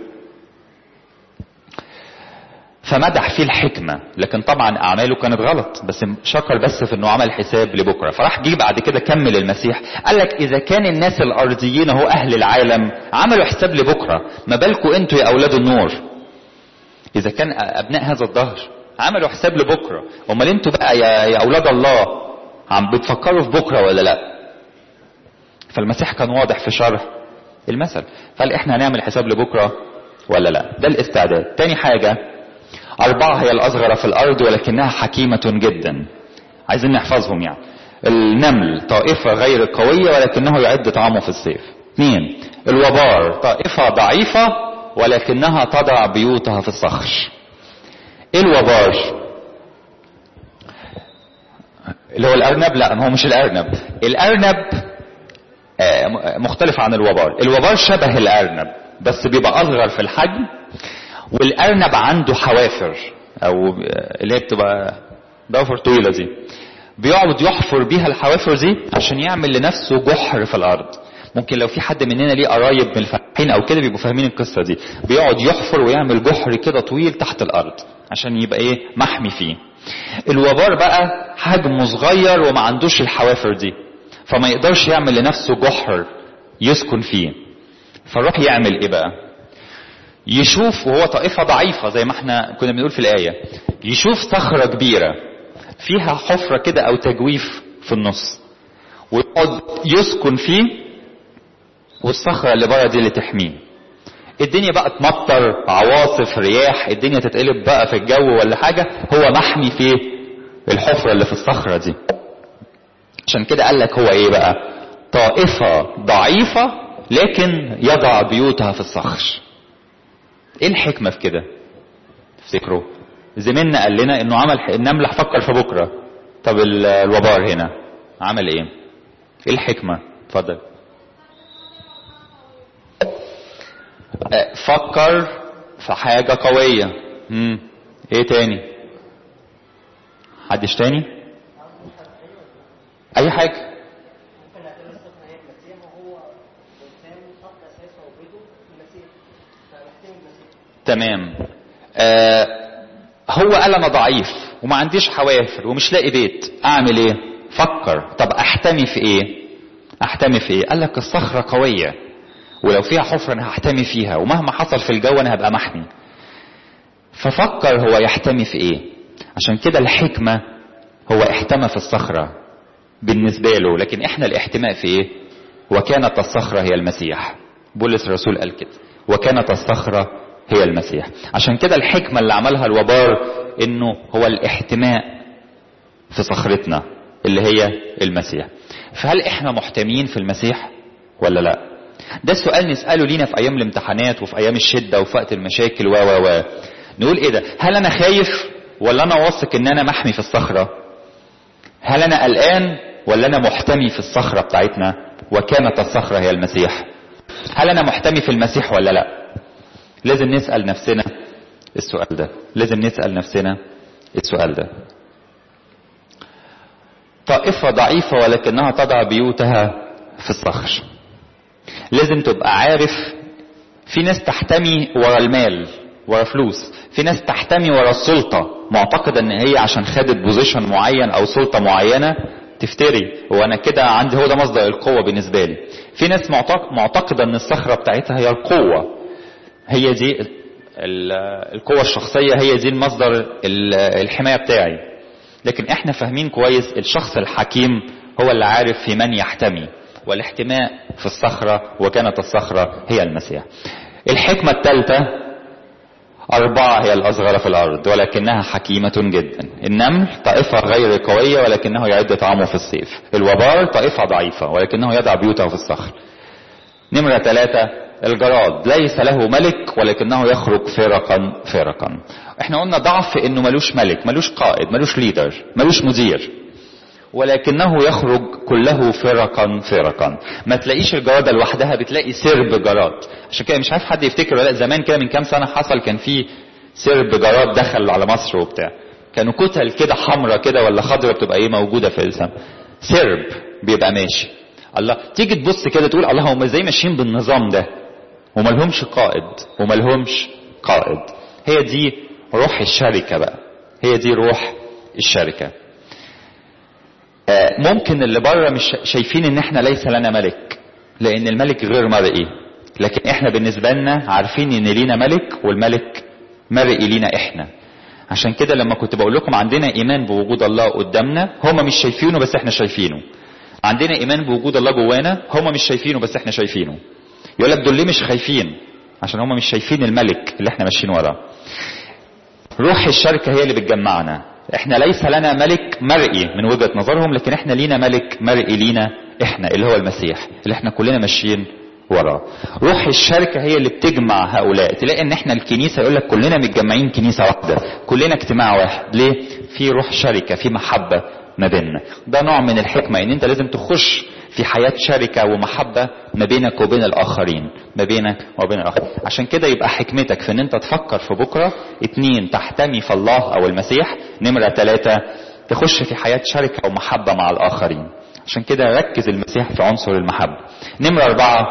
فمدح فيه الحكمة لكن طبعا أعماله كانت غلط بس شكر بس في أنه عمل حساب لبكرة فراح جه بعد كده كمل المسيح قال لك إذا كان الناس الأرضيين هو أهل العالم عملوا حساب لبكرة ما بالكم أنتوا يا أولاد النور إذا كان أبناء هذا الظهر عملوا حساب لبكرة أمال أنتوا بقى يا, يا أولاد الله عم بتفكروا في بكرة ولا لا فالمسيح كان واضح في شرح المثل قال احنا هنعمل حساب لبكرة ولا لا ده الاستعداد تاني حاجة أربعة هي الأصغر في الأرض ولكنها حكيمة جدا عايزين نحفظهم يعني النمل طائفة غير قوية ولكنه يعد طعامه في الصيف اثنين الوبار طائفة ضعيفة ولكنها تضع بيوتها في الصخر ايه الوبار اللي هو الارنب لا هو مش الارنب الارنب آه، مختلف عن الوبار الوبار شبه الارنب بس بيبقى اصغر في الحجم والارنب عنده حوافر او آه، اللي هي بتبقى ضوافر طويله دي بيقعد يحفر بيها الحوافر دي عشان يعمل لنفسه جحر في الارض ممكن لو في حد مننا ليه قرايب من الفلاحين او كده بيبقوا فاهمين القصه دي بيقعد يحفر ويعمل جحر كده طويل تحت الارض عشان يبقى ايه محمي فيه الوبار بقى حجمه صغير وما عندوش الحوافر دي فما يقدرش يعمل لنفسه جحر يسكن فيه فيروح يعمل ايه بقى يشوف وهو طائفة ضعيفة زي ما احنا كنا بنقول في الآية يشوف صخرة كبيرة فيها حفرة كده أو تجويف في النص ويقعد يسكن فيه والصخرة اللي بره دي اللي تحميه الدنيا بقى تمطر عواصف رياح الدنيا تتقلب بقى في الجو ولا حاجة هو محمي في الحفرة اللي في الصخرة دي عشان كده قال لك هو ايه بقى طائفة ضعيفة لكن يضع بيوتها في الصخر ايه الحكمة في كده تفتكروا زميلنا قال لنا انه عمل النملة فكر في بكرة طب ال- الوبار هنا عمل ايه ايه الحكمة اتفضل آه، فكر في حاجة قوية مم. ايه تاني حدش تاني اي حاجة ممكن نعتبر الصفر هي المسيح وهو انسان حط اساسه وبيته في المسيح فنحترم المسيح تمام آه هو قال انا ضعيف وما عنديش حوافر ومش لاقي بيت اعمل ايه فكر طب احتمي في ايه احتمي في ايه قال لك الصخرة قوية ولو فيها حفرة انا هحتمي فيها ومهما حصل في الجو انا هبقى محمي ففكر هو يحتمي في ايه عشان كده الحكمة هو احتمى في الصخرة بالنسبة له لكن احنا الاحتماء في ايه وكانت الصخرة هي المسيح بولس الرسول قال كده وكانت الصخرة هي المسيح عشان كده الحكمة اللي عملها الوبار انه هو الاحتماء في صخرتنا اللي هي المسيح فهل احنا محتمين في المسيح ولا لا ده السؤال نسأله لينا في ايام الامتحانات وفي ايام الشدة وفي وقت المشاكل و و و نقول ايه ده هل انا خايف ولا انا واثق ان انا محمي في الصخرة هل انا قلقان ولا انا محتمي في الصخرة بتاعتنا وكانت الصخرة هي المسيح هل انا محتمي في المسيح ولا لا لازم نسأل نفسنا السؤال ده لازم نسأل نفسنا السؤال ده طائفة ضعيفة ولكنها تضع بيوتها في الصخر لازم تبقى عارف في ناس تحتمي ورا المال ورا فلوس في ناس تحتمي ورا السلطة معتقدة ان هي عشان خدت بوزيشن معين او سلطة معينة تفتري وانا كده عندي هو ده مصدر القوة بالنسبة لي في ناس معتق- معتقدة ان الصخرة بتاعتها هي القوة هي دي ال- القوة الشخصية هي دي المصدر ال- الحماية بتاعي لكن احنا فاهمين كويس الشخص الحكيم هو اللي عارف في من يحتمي والاحتماء في الصخرة وكانت الصخرة هي المسيح الحكمة الثالثة أربعة هي الأصغر في الأرض ولكنها حكيمة جدا النمل طائفة غير قوية ولكنه يعد طعامه في الصيف الوبار طائفة ضعيفة ولكنه يضع بيوته في الصخر نمرة ثلاثة الجراد ليس له ملك ولكنه يخرج فرقا فرقا احنا قلنا ضعف انه ملوش ملك ملوش قائد ملوش ليدر ملوش مدير ولكنه يخرج كله فرقا فرقا ما تلاقيش الجرادة لوحدها بتلاقي سرب جراد عشان كده مش عارف حد يفتكر ولا لأ، زمان كده من كام سنة حصل كان في سرب جراد دخل على مصر وبتاع كانوا كتل كده حمرة كده ولا خضرة بتبقى ايه موجودة في السماء سرب بيبقى ماشي الله تيجي تبص كده تقول الله هم ازاي ماشيين بالنظام ده وملهمش قائد وملهمش قائد هي دي روح الشركة بقى هي دي روح الشركة آه، ممكن اللي بره مش شايفين ان احنا ليس لنا ملك لان الملك غير مرئي لكن احنا بالنسبة لنا عارفين ان لينا ملك والملك مرئي لينا احنا عشان كده لما كنت بقول لكم عندنا ايمان بوجود الله قدامنا هم مش شايفينه بس احنا شايفينه عندنا ايمان بوجود الله جوانا هم مش شايفينه بس احنا شايفينه يقول لك دول ليه مش خايفين عشان هم مش شايفين الملك اللي احنا ماشيين وراه روح الشركة هي اللي بتجمعنا احنا ليس لنا ملك مرئي من وجهة نظرهم لكن احنا لينا ملك مرئي لينا احنا اللي هو المسيح اللي احنا كلنا ماشيين وراه روح الشركة هي اللي بتجمع هؤلاء تلاقي ان احنا الكنيسة يقول لك كلنا متجمعين كنيسة واحدة كلنا اجتماع واحد ليه في روح شركة في محبة ما بيننا ده نوع من الحكمة ان انت لازم تخش في حياة شركة ومحبة ما بينك وبين الآخرين ما بينك وبين الآخرين عشان كده يبقى حكمتك في ان انت تفكر في بكرة اتنين تحتمي في الله او المسيح نمرة ثلاثة تخش في حياة شركة ومحبة مع الآخرين عشان كده ركز المسيح في عنصر المحبة نمرة أربعة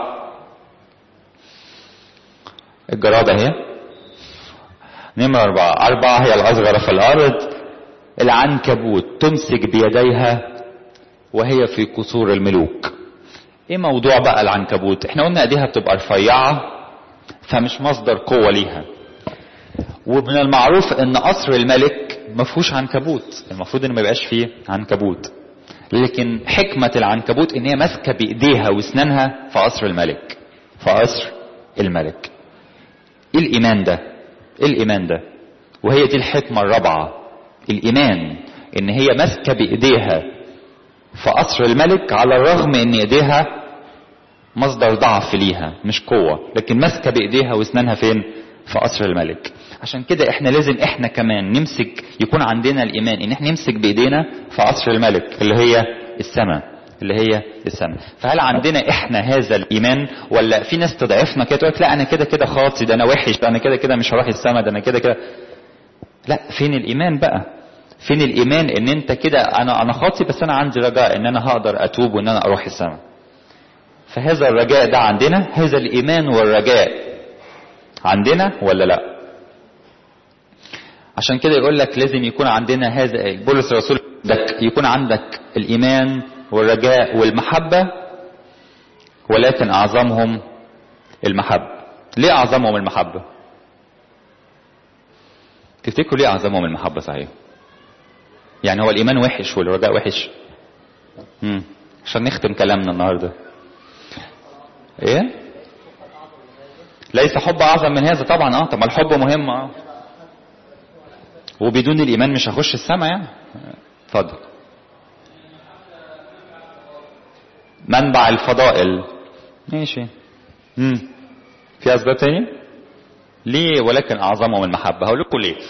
الجرادة هي نمرة أربعة أربعة هي الأصغر في الأرض العنكبوت تمسك بيديها وهي في قصور الملوك ايه موضوع بقى العنكبوت احنا قلنا ايديها بتبقى رفيعة فمش مصدر قوة ليها ومن المعروف ان قصر الملك ما فيهوش عنكبوت المفروض ان ما يبقاش فيه عنكبوت لكن حكمة العنكبوت ان هي ماسكة بايديها واسنانها في قصر الملك في قصر الملك ايه الايمان ده ايه الايمان ده وهي دي الحكمة الرابعة الايمان ان هي ماسكة بايديها في قصر الملك على الرغم ان ايديها مصدر ضعف ليها مش قوة لكن ماسكة بايديها واسنانها فين في قصر الملك عشان كده احنا لازم احنا كمان نمسك يكون عندنا الايمان ان احنا نمسك بايدينا في قصر الملك اللي هي السماء اللي هي السماء فهل عندنا احنا هذا الايمان ولا في ناس تضعفنا كده تقول لا انا كده كده خاطي ده انا وحش ده انا كده كده مش هروح السماء ده انا كده كده لا فين الايمان بقى فين الايمان ان انت كده انا انا خاطي بس انا عندي رجاء ان انا هقدر اتوب وان انا اروح السماء فهذا الرجاء ده عندنا هذا الايمان والرجاء عندنا ولا لا عشان كده يقول لك لازم يكون عندنا هذا بولس الرسول يكون عندك الايمان والرجاء والمحبه ولكن اعظمهم المحبه ليه اعظمهم المحبه تفتكروا ليه اعظمهم المحبه صحيح يعني هو الايمان وحش والرجاء وحش امم عشان نختم كلامنا النهارده ايه ليس حب اعظم من هذا طبعا اه طب ما الحب مهم اه وبدون الايمان مش هخش السماء يعني اتفضل منبع الفضائل ماشي امم في اسباب تانية ليه ولكن اعظمهم المحبه هقول لكم ليه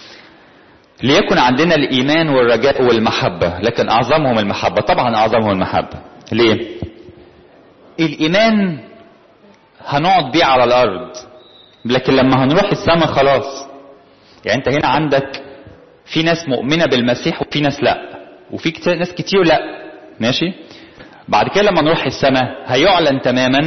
ليكن عندنا الايمان والرجاء والمحبه لكن اعظمهم المحبه طبعا اعظمهم المحبه ليه الايمان هنقعد بيه على الارض لكن لما هنروح السماء خلاص يعني انت هنا عندك في ناس مؤمنه بالمسيح وفي ناس لا وفي كتير ناس كتير لا ماشي بعد كده لما نروح السماء هيعلن تماما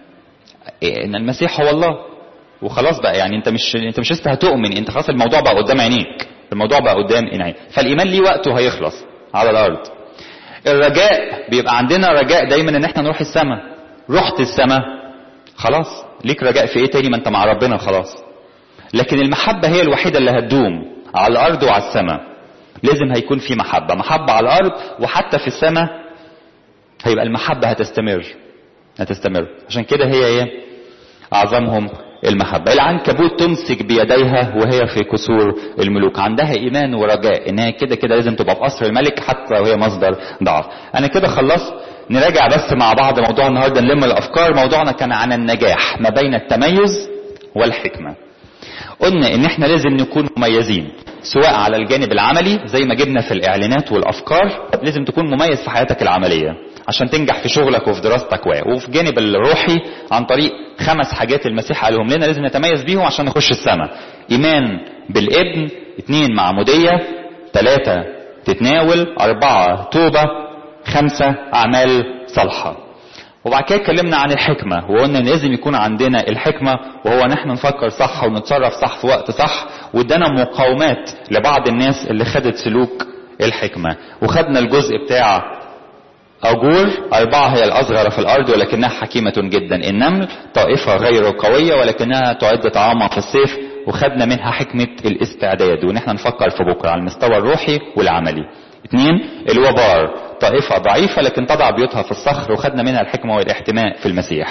ان المسيح هو الله وخلاص بقى يعني انت مش انت مش لسه هتؤمن انت خلاص الموضوع بقى قدام عينيك الموضوع بقى قدام عينيك فالايمان ليه وقته هيخلص على الارض الرجاء بيبقى عندنا رجاء دايما ان احنا نروح السماء رحت السماء خلاص ليك رجاء في ايه تاني ما انت مع ربنا خلاص لكن المحبة هي الوحيدة اللي هتدوم على الارض وعلى السماء لازم هيكون في محبة محبة على الارض وحتى في السماء هيبقى المحبة هتستمر هتستمر عشان كده هي ايه اعظمهم المحبة العنكبوت تمسك بيديها وهي في كسور الملوك عندها ايمان ورجاء ان هي كده كده لازم تبقى في قصر الملك حتى وهي مصدر ضعف انا كده خلصت نراجع بس مع بعض موضوع النهارده نلم الافكار موضوعنا كان عن النجاح ما بين التميز والحكمه قلنا ان احنا لازم نكون مميزين سواء على الجانب العملي زي ما جبنا في الاعلانات والافكار لازم تكون مميز في حياتك العمليه عشان تنجح في شغلك وفي دراستك وفي الجانب الروحي عن طريق خمس حاجات المسيح قالهم لنا لازم نتميز بيهم عشان نخش السماء ايمان بالابن اثنين معموديه ثلاثه تتناول اربعه توبه خمسه اعمال صالحه وبعد كده اتكلمنا عن الحكمة وقلنا ان لازم يكون عندنا الحكمة وهو ان احنا نفكر صح ونتصرف صح في وقت صح وادانا مقاومات لبعض الناس اللي خدت سلوك الحكمة وخدنا الجزء بتاع أجور أربعة هي الأصغر في الأرض ولكنها حكيمة جدا النمل طائفة غير قوية ولكنها تعد طعاما في الصيف وخدنا منها حكمة الاستعداد وان احنا نفكر في بكرة على المستوى الروحي والعملي اثنين الوبار طائفة ضعيفة لكن تضع بيوتها في الصخر وخدنا منها الحكمة والاحتماء في المسيح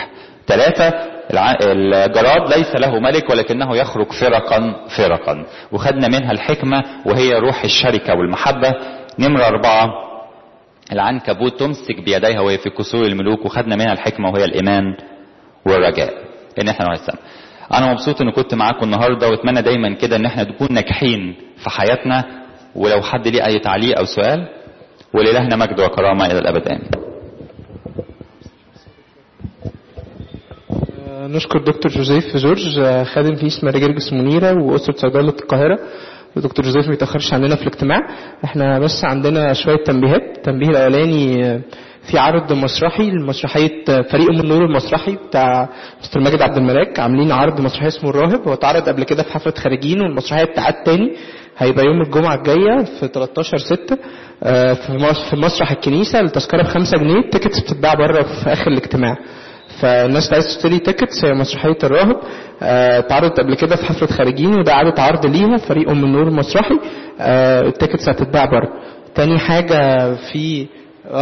ثلاثة الع- الجراد ليس له ملك ولكنه يخرج فرقا فرقا وخدنا منها الحكمة وهي روح الشركة والمحبة نمرة أربعة العنكبوت تمسك بيديها وهي في كسور الملوك وخدنا منها الحكمة وهي الإيمان والرجاء ان احنا نوع السماء انا مبسوط ان كنت معاكم النهارده واتمنى دايما كده ان احنا نكون ناجحين في حياتنا ولو حد ليه اي تعليق او سؤال ولإلهنا مجد وكرامه الى الابد امين آه، نشكر دكتور جوزيف جورج آه، خادم في اسم جرجس منيرة وأسرة صيدلة القاهرة ودكتور جوزيف ما يتأخرش عننا في الاجتماع احنا بس عندنا شوية تنبيهات التنبيه الأولاني آه، في عرض مسرحي لمسرحية آه، فريق أم النور المسرحي بتاع مستر ماجد عبد الملاك عاملين عرض مسرحي اسمه الراهب هو اتعرض قبل كده في حفلة خارجين والمسرحية بتاعت تاني هيبقى يوم الجمعة الجاية في 13 6 في مس- في مسرح الكنيسة التذكرة بخمسة جنيه التيكتس بتتباع بره في آخر الاجتماع فالناس اللي عايز تشتري تيكتس هي مسرحية الراهب آه، اتعرضت قبل كده في حفلة خارجين وده إعادة عرض ليها فريق أم النور المسرحي آه، التيكتس هتتباع بره تاني حاجة في